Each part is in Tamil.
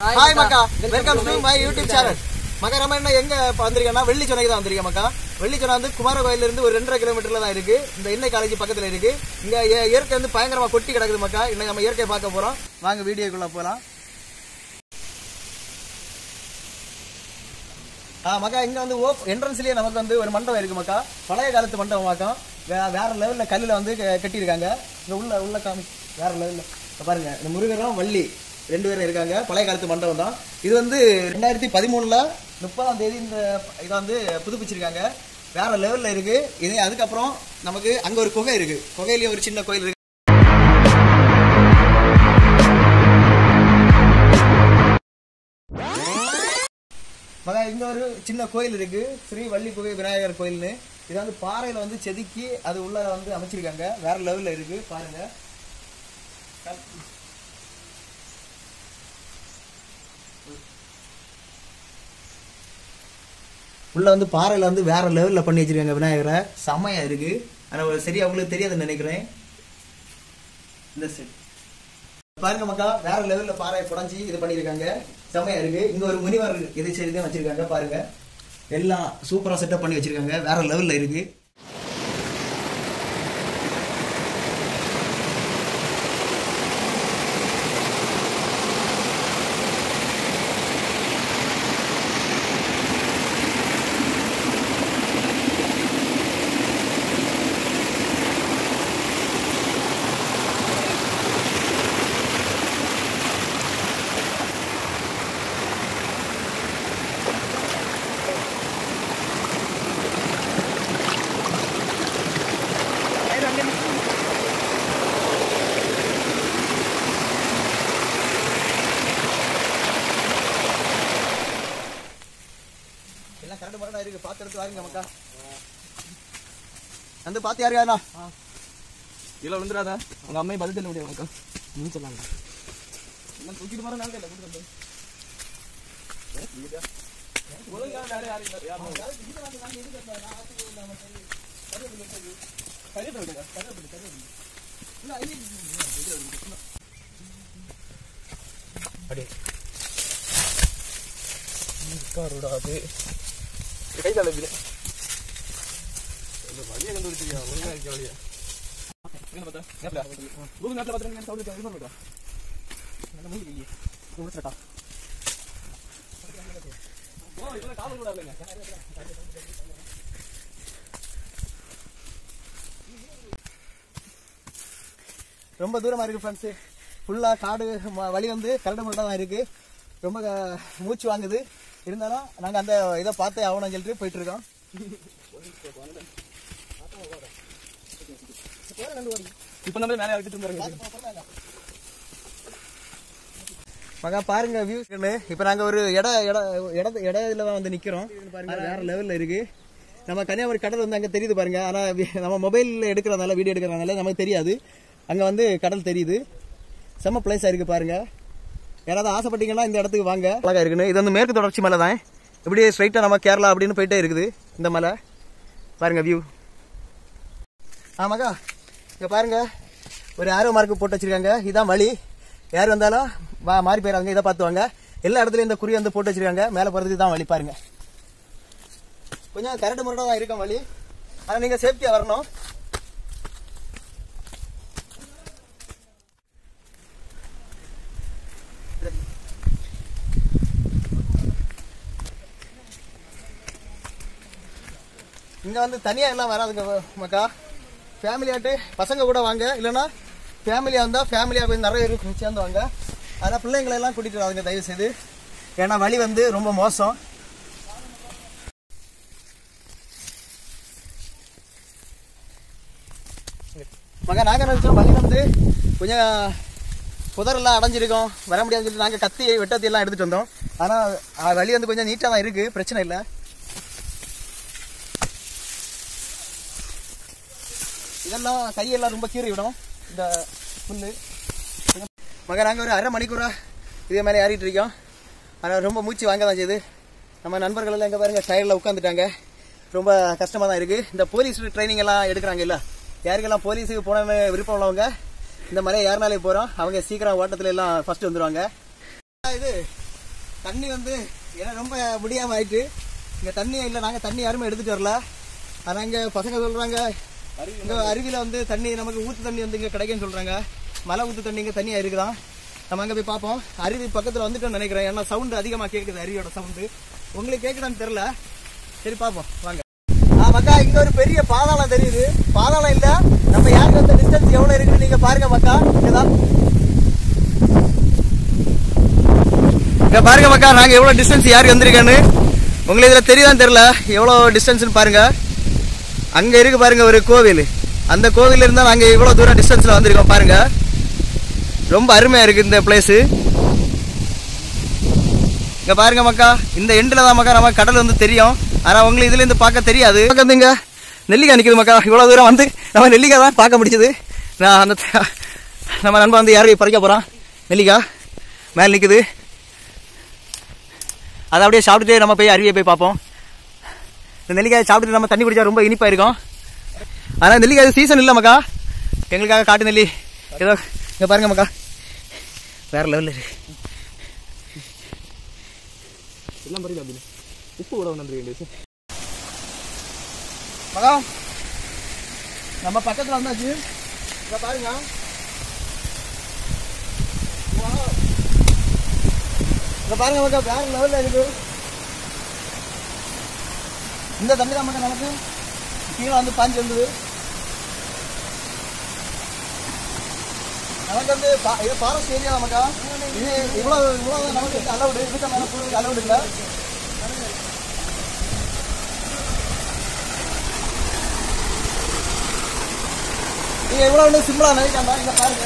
ஹாய் மக்கா welcome to my YouTube channel மக்கா நம்ம என்ன எங்க இப்ப வந்திருக்கோம்னா வெள்ளிச்சோனைக்கு தான் வந்திருக்கேன் மக்கா வெள்ளிச்சோனை வந்து குமார கோயில்ல இருந்து ஒரு ரெண்டரை கிலோமீட்டர்ல தான் இருக்கு இந்த எண்ணெய் காலேஜ் பக்கத்துல இருக்கு இங்க இய- இயற்கை வந்து பயங்கரமா கொட்டி கிடக்குது மக்கா இன்னைக்கு நம்ம இயற்கையை பார்க்க போறோம் வாங்க வீடியோக்குள்ள போலாம் ஆ மக்கா இங்க வந்து ஓப் என்ட்ரன்ஸ்லயே நமக்கு வந்து ஒரு மண்டபம் இருக்கு மக்கா பழைய காலத்து மண்டபம் மக்கா வே- வேற லெவல்ல கல்லுல வந்து க- கட்டியிருக்காங்க இங்க உள்ள உள்ள காமி வேற லெவல்ல இங்க பாருங்க இந்த முருகரும் வள்ளி ரெண்டு பேரும் இருக்காங்க பழைய காலத்து மண்டபம் தான் இது வந்து ரெண்டாயிரத்தி பதிமூணுல முப்பதாம் தேதி இந்த இதை வந்து புதுப்பிச்சிருக்காங்க வேற லெவல்ல இருக்கு இது அதுக்கப்புறம் நமக்கு அங்க ஒரு குகை இருக்கு குகையிலேயே ஒரு சின்ன கோயில் இருக்கு மகா இங்க ஒரு சின்ன கோயில் இருக்கு ஸ்ரீ வள்ளி குகை விநாயகர் கோயில்னு இது வந்து பாறையில வந்து செதுக்கி அது உள்ள வந்து அமைச்சிருக்காங்க வேற லெவல்ல இருக்கு பாருங்க உள்ள வந்து பாறையில வந்து வேற லெவல்ல பண்ணி வச்சிருக்காங்க விநாயகரை செமையா இருக்கு ஆனா ஒரு சரியா உங்களுக்கு தெரியாதுன்னு நினைக்கிறேன் இந்த செட் பாருங்க மக்கா வேற லெவல்ல பாறையை புடஞ்சி இது பண்ணிருக்காங்க செமையா இருக்கு இங்க ஒரு முனிவர் இதை செய்து வச்சிருக்காங்க பாருங்க எல்லாம் சூப்பரா செட்டப் பண்ணி வச்சிருக்காங்க வேற லெவல்ல இருக்கு எல்லாம் கரண்ட் மரடா இருக்கு பார்த்து எடுத்து வாருங்க மக்கா வந்து பார்த்து யாரு யாரா கீழே விழுந்துடாத உங்க அம்மையை பதில் சொல்ல முடியாது உனக்கு நீ சொல்லாங்க நான் தூக்கிட்டு போற நாள் இல்லை கூட்டு ஒழுங்கா வேற யாரும் இல்லை யாரும் கருவேப்பிலை விடுங்க கருவேப்பிலை கருவேப்பிலை இல்லை ஐயே உட்காருடாது கை தலைப்பில வழியை கண்டுபிடிச்சிருக்கியா ஒழுங்கா இருக்க வழியா எங்க பார்த்தா நேப்ல கூகுள் மேப்ல பார்த்தா நீங்க சவுண்ட் கேட்க இருக்கா நல்ல மூவி கை முடிச்சடா ஓ இதெல்லாம் காவல் கூட இல்லைங்க ரொம்ப தூரமா இருக்கு ஃப்ரெண்ட்ஸ் ஃபுல்லா காடு ம- வழி வந்து கரண்ட் மரடா தான் இருக்கு ரொம்ப க- மூச்சு வாங்குது இருந்தாலும் நாங்க அந்த இதை பார்த்தே ஆகணும்னு சொல்லிட்டு போயிட்டு இருக்கோம் இப்போ நம்ம மேலே இறக்கிட்டு வந்துருங்க மகா பாருங்க வியூஸ் இப்போ நாங்க ஒரு இட இட இட இடத்துல தான் வந்து நிக்கிறோம் பாருங்க வேற லெவல்ல இருக்கு நம்ம கன்னியாகுமரி கடல் வந்து அங்க தெரியுது பாருங்க ஆனா வி- நம்ம மொபைல்ல எடுக்கிறதுனால வீடியோ எடுக்கிறதுனால நமக்கு தெரியாது அங்க வந்து கடல் தெரியுது செம்ம பிளேஸா இருக்கு பாருங்க யாராவது ஆசைப்பட்டீங்கன்னா இந்த இடத்துக்கு வாங்க அழகா இருக்குன்னு இது வந்து மேற்கு தொடர்ச்சி மலை தான் இப்படியே ஸ்ட்ரைட்டா நம்ம கேரளா அப்படின்னு போயிட்டே இருக்குது இந்த மலை பாருங்க வியூ ஆமாக்கா இங்க பாருங்க ஒரு ஆரோ மார்க் போட்டு வச்சிருக்காங்க இதான் வழி யார் வந்தாலும் வா மாறி போயிடாங்க இதை பார்த்து வாங்க எல்லா இடத்துலயும் இந்த குறி வந்து போட்டு வச்சிருக்காங்க மேலே போறதுக்கு தான் வழி பாருங்க கொஞ்சம் கரண்ட் முறையாக தான் இருக்கும் வழி ஆனா நீங்க சேஃப்டியா வரணும் இங்க வந்து தனியா எல்லாம் வராதுங்க மக்கா ஃபேமிலியாட்டு பசங்க கூட வாங்க இல்லைன்னா ஃபேமிலியா வந்தா ஃபேமிலியா கொஞ்சம் நிறைய இருக்கும் சேர்ந்து வாங்க அதனால் பிள்ளைங்களை எல்லாம் கூட்டிட்டு வாங்க தயவு செய்து ஏன்னா வழி வந்து ரொம்ப மோசம் மகா நாங்க நினைச்சோம் வழி வந்து கொஞ்சம் புதரெல்லாம் அடைஞ்சிருக்கோம் வர முடியாதுன்னு சொல்லி நாங்க கத்தி வெட்டத்தி எல்லாம் எடுத்துட்டு வந்தோம் ஆனா அஹ், வழி வந்து கொஞ்சம் நீட்டா தான் இருக்கு பிரச்சனை இல்லை இதெல்லாம் கையெல்லாம் ரொம்ப கீறி விடும் இந்த புல்லு மகா நாங்கள் ஒரு அரை மணிக்கூரா இதே மேலே ஏறிட்டு இருக்கோம் ஆனால் ரொம்ப மூச்சு வாங்க தான் செய்யுது நம்ம நண்பர்கள் எல்லாம் எங்கே பாருங்க டயரில் உட்காந்துட்டாங்க ரொம்ப கஷ்டமாக தான் இருக்குது இந்த போலீஸ் ட்ரைனிங் எல்லாம் எடுக்கிறாங்க இல்ல யாருக்கெல்லாம் போலீஸுக்கு போன விருப்பம் உள்ளவங்க இந்த மாதிரி யாருனாலே போகிறோம் அவங்க சீக்கிரம் ஓட்டத்துல எல்லாம் ஃபர்ஸ்ட் வந்துருவாங்க இது தண்ணி வந்து ஏன்னா ரொம்ப முடியாம ஆயிட்டு இங்க தண்ணி இல்லை நாங்க தண்ணி யாருமே எடுத்துட்டு வரல ஆனா இங்க பசங்க சொல்றாங்க இங்க அருவியில வந்து தண்ணி நமக்கு ஊத்து தண்ணி வந்து இங்க கிடைக்குன்னு சொல்றாங்க மலை ஊத்து தண்ணி இங்க தண்ணியா இருக்குதான் நம்ம அங்க போய் பார்ப்போம் அருவி பக்கத்துல வந்துட்டோம்னு நினைக்கிறேன் ஏன்னா சவுண்ட் அதிகமா கேக்குது அருவியோட சவுண்டு உங்களுக்கு கேக்குதான்னு தெரியல சரி பார்ப்போம் வாங்க ஆ மக்கா இங்க ஒரு பெரிய பாதாளம் தெரியுது பாதாளம் இல்ல நம்ம யாருக்கு வந்த டிஸ்டன்ஸ் எவ்வளவு இருக்குன்னு நீங்க பாருங்க மக்கா இங்கதான் இங்க பாருங்க மக்கா நாங்க எவ்வளவு டிஸ்டன்ஸ் யாருக்கு வந்திருக்கேன்னு உங்களுக்கு இதுல தெரியுதான்னு தெரியல எவ்வளவு டிஸ்டன்ஸ்னு பாருங்க அங்க இருக்கு பாருங்க ஒரு கோவில் அந்த கோவில்ல இருந்தா நாங்க இவ்வளவு தூரம் டிஸ்டன்ஸ்ல வந்திருக்கோம் பாருங்க ரொம்ப அருமையா இருக்கு இந்த பிளேஸ் இங்க பாருங்க மக்கா இந்த எண்ட்ல தான் மக்கா நம்ம கடல் வந்து தெரியும் ஆனா உங்களுக்கு இதுல இருந்து பார்க்க தெரியாது பக்கத்து இங்க நெல்லிக்காய் நிக்குது மக்கா இவ்வளவு தூரம் வந்து நம்ம நெல்லிக்காய் தான் பார்க்க முடிச்சது நான் அந்த நம்ம நண்பன் வந்து யாரையும் பறிக்க போறான் நெல்லிக்காய் மேல நிக்குது அதை அப்படியே சாப்பிட்டுட்டு நம்ம போய் அருவியை போய் பார்ப்போம் இந்த நெல்லிக்காயை சாப்பிட்டுட்டு நம்ம தண்ணி குடிச்சா ரொம்ப இனிப்பா இருக்கும் ஆனா நெல்லிக்காய் சீசன் இல்ல மக்கா எங்களுக்காக காட்டு நெல்லி ஏதோ இங்க பாருங்க மக்கா வேற லெவல்ல இருக்கு எல்லாம் பறிக்கல அப்படி உப்பு கூட வந்துருக்கு மகா நம்ம பக்கத்துல வந்தாச்சு இங்க பாருங்க Wow. இங்க பாருங்க மக்கா வேற லெவல்ல இருக்கு இந்த தண்ணி தான் மக்கா நமக்கு கீழே வந்து பாஞ்சு வந்தது நமக்கு வந்து பா- இது ஃபாரஸ்ட் ஏரியா நமக்கா இது இவ்வளவு இவ்வளவு நமக்கு அலவுடு இதுக்கு மேல போறதுக்கு அலவுடு இல்லை நீங்க இவ்வளவு ஒண்ணு சிம்பிளா நினைக்காம இங்க பாருங்க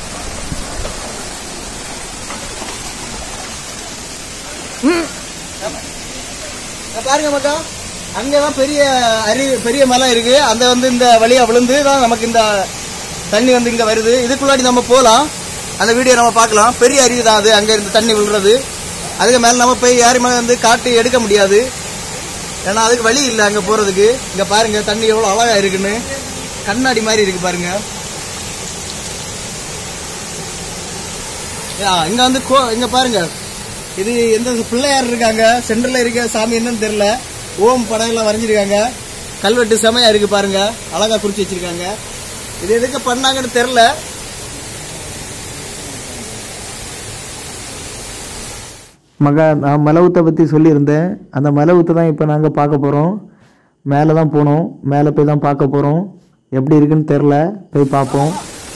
ம். இங்க பாருங்க மக்கா அங்கதான் பெரிய அரி பெரிய மலை இருக்கு அந்த வந்து இந்த வழியா விழுந்து தான் நமக்கு இந்த தண்ணி வந்து இங்க வருது இதுக்குள்ளாடி நம்ம போலாம் அந்த வீடியோ நம்ம பார்க்கலாம் பெரிய அருவி தான் அது அங்க இருந்து தண்ணி விழுறது அதுக்கு மேல நம்ம போய் யாருமே வந்து காட்டி எடுக்க முடியாது ஏன்னா அதுக்கு வழி இல்லை அங்க போறதுக்கு இங்க பாருங்க தண்ணி எவ்வளவு அழகா இருக்குன்னு கண்ணாடி மாதிரி இருக்கு பாருங்க ஆ, இங்க வந்து கோ- இங்க பாருங்க இது எந்த பிள்ளையார் இருக்காங்க சென்டர்ல இருக்க சாமி என்னன்னு தெரியல ஓம் படம் எல்லாம் வரைஞ்சிருக்காங்க கல்வெட்டு செமையா இருக்கு பாருங்க அழகா குறிச்சு வச்சிருக்காங்க இது எதுக்கு பண்ணாங்கன்னு தெரியல மகா நான் மலை ஊத்தை பற்றி சொல்லியிருந்தேன் அந்த மலை ஊத்தை தான் இப்போ நாங்கள் பார்க்க போகிறோம் மேலே தான் போனோம் மேலே போய் தான் பார்க்க போகிறோம் எப்படி இருக்குன்னு தெரில போய் பார்ப்போம்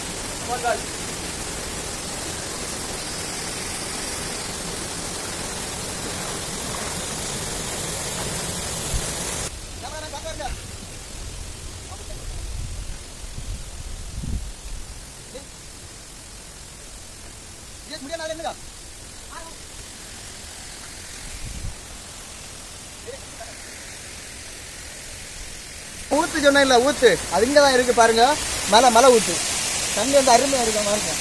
ஊத்து சொன்ன இல்ல ஊத்து அது இங்கதான் இருக்கு பாருங்க மலை மலை ஊத்து தண்ணி வந்து அருமையா இருக்கு பாருங்க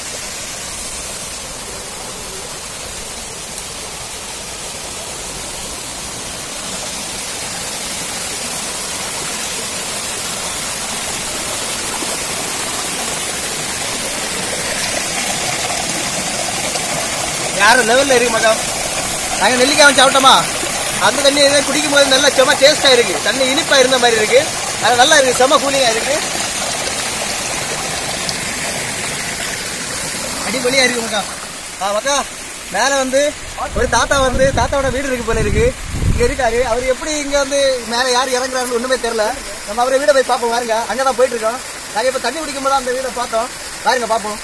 யார லெவல்ல இருக்கு மகம் நாங்க நெல்லிக்காய் வச்சு சாப்பிட்டோமா அந்த தண்ணி இதை குடிக்கும் போது நல்லா செம டேஸ்டா இருக்கு தண்ணி இனிப்பா இருந்த மாதிரி இருக்கு அது நல்லா இருக்கு செம கூலிங்கா இருக்கு அடிப்பொலியா இருக்கு மக்கா ஆ மக்கா மேல வந்து ஒரு தாத்தா வந்து தாத்தாவோட வீடு இருக்கு போல இருக்கு இங்க இருக்காரு அவர் எப்படி இங்க வந்து மேல யார் இறங்குறாருன்னு ஒண்ணுமே தெரியல நம்ம அவரை வீட போய் பார்ப்போம் பாருங்க அங்கதான் போயிட்டு இருக்கோம் நாங்க இப்ப தண்ணி குடிக்கும் போது அந்த வீட பார்த்தோம் பாருங்க பார்ப்போம்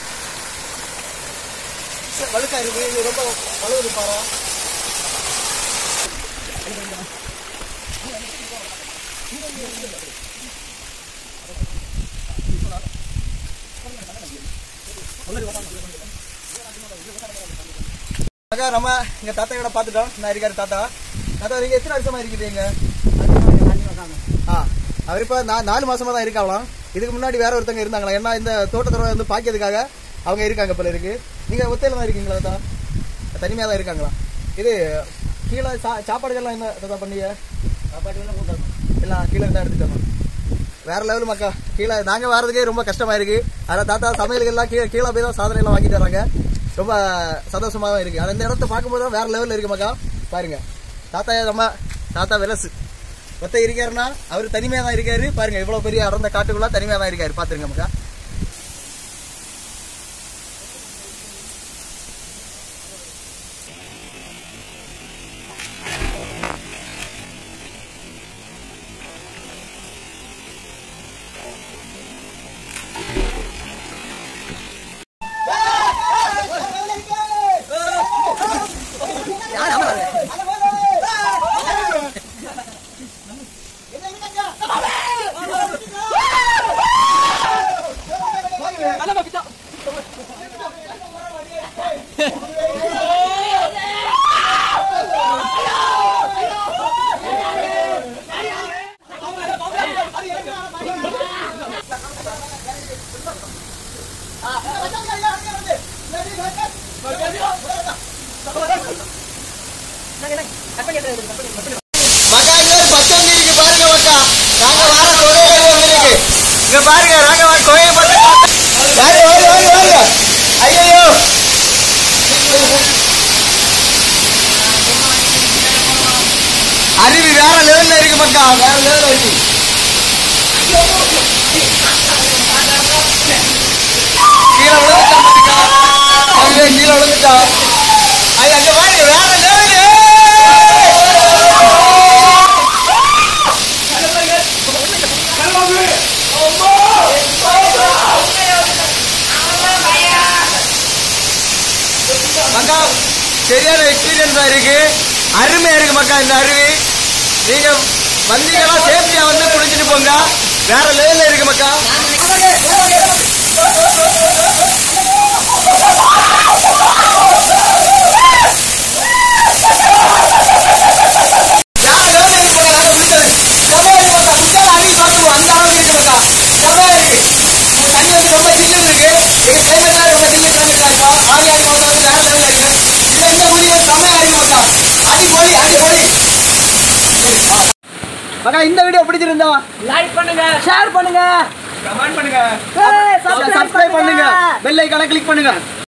வழுக்கா இருக்கு இது ரொம்ப வலுவது பாரா அக்கா நம்ம எங்க தாத்தா கூட பாத்துட்டோம் நான் இருக்காரு தாத்தா தாத்தா நீங்க எத்தனை வருஷமா இருக்குது எங்க ஆ அவர் இப்ப நா- நாலு மாசமா தான் இருக்காங்களாம் இதுக்கு முன்னாடி வேற ஒருத்தங்க இருந்தாங்களா ஏன்னா இந்த தோட்டத்துறை வந்து பாக்கிறதுக்காக அவங்க இருக்காங்க போல இருக்கு நீங்க ஒத்தையில தான் இருக்கீங்களா தாத்தா தனிமையா தான் இருக்காங்களா இது கீழே சா- சாப்பாடுகள்லாம் என்ன தாத்தா பண்ணீங்க எல்லாம் கீழே தான் எடுத்துட்டோம் வேற லெவல் மக்கா கீழே நாங்க வர்றதுக்கே ரொம்ப கஷ்டமா இருக்கு ஆனா தாத்தா சமையலுக்கு எல்லாம் கீழே கீழே போய் தான் சாதனை எல்லாம் வாங்கிட்டு வராங்க ரொம்ப சந்தோஷமாவும் இருக்கு ஆனா இந்த இடத்த பார்க்கும்போது தான் வேற லெவல்ல இருக்கு மக்கா பாருங்க தாத்தா நம்ம தாத்தா வெலசு ஒத்த இருக்காருன்னா அவர் தனிமையா தான் இருக்காரு பாருங்க இவ்வளவு பெரிய அடர்ந்த காட்டுக்குள்ள தனிமையா தான் இருக்காரு பாத்துருங்க மக்கா மக்கா இங்க ஒரு பச்சை வந்து இருக்கு பாருங்க மக்கா நாங்க வார கோயில் வந்திருக்கு இங்க பாருங்க நாங்க வா கோயில் பக்கம் வாங்க வாங்க வாங்க வாங்க ஐயோ அருவி வேற லெவல்ல இருக்கு மக்கா வேற லெவல்ல இருக்கு கீழே விழுந்துட்டா மக்கா ஐயோ கீழே விழுந்துட்டா ஐயா அங்க பாருங்க வேற லெவல் மக்கா சரியான எக்ஸ்பீரியன்ஸா இருக்கு அருமையா இருக்கு மக்கா இந்த அருவி நீங்க வந்தீங்கன்னா சேஃப்டியா வந்து குளிச்சுட்டு போங்க வேற லெவல்ல இருக்கு மக்கா வேற level ல இருக்கு மக்கா, நாங்க குளிச்சது. செமையா இருக்கு மக்கா, குளிச்சாலும் அருவி பார்த்துருவோம், அந்த அளவுக்கு இருக்கு மக்கா. செமையா இருக்கு. இந்த தண்ணி வந்து ரொம்ப சில்லுன்னு இருக்கு. எங்க climate வேற ரொம்ப சில்லுன்னு climate தான் இப்போ. ஆவி ஆவி மவுண்ட் வந்து வேற level ல இருக்கு. இதுல எந்த ஊழியம் செமையா இருக்கு மக்கா. அடி போலி, அடி போலி. மக்கா இந்த வீடியோ பிடிச்சிருந்தா லைக் பண்ணுங்க ஷேர் பண்ணுங்க கமெண்ட் பண்ணுங்க சப்ஸ்கிரைப் பண்ணுங்க பெல் ஐக்கான கிளிக் பண்ணுங்க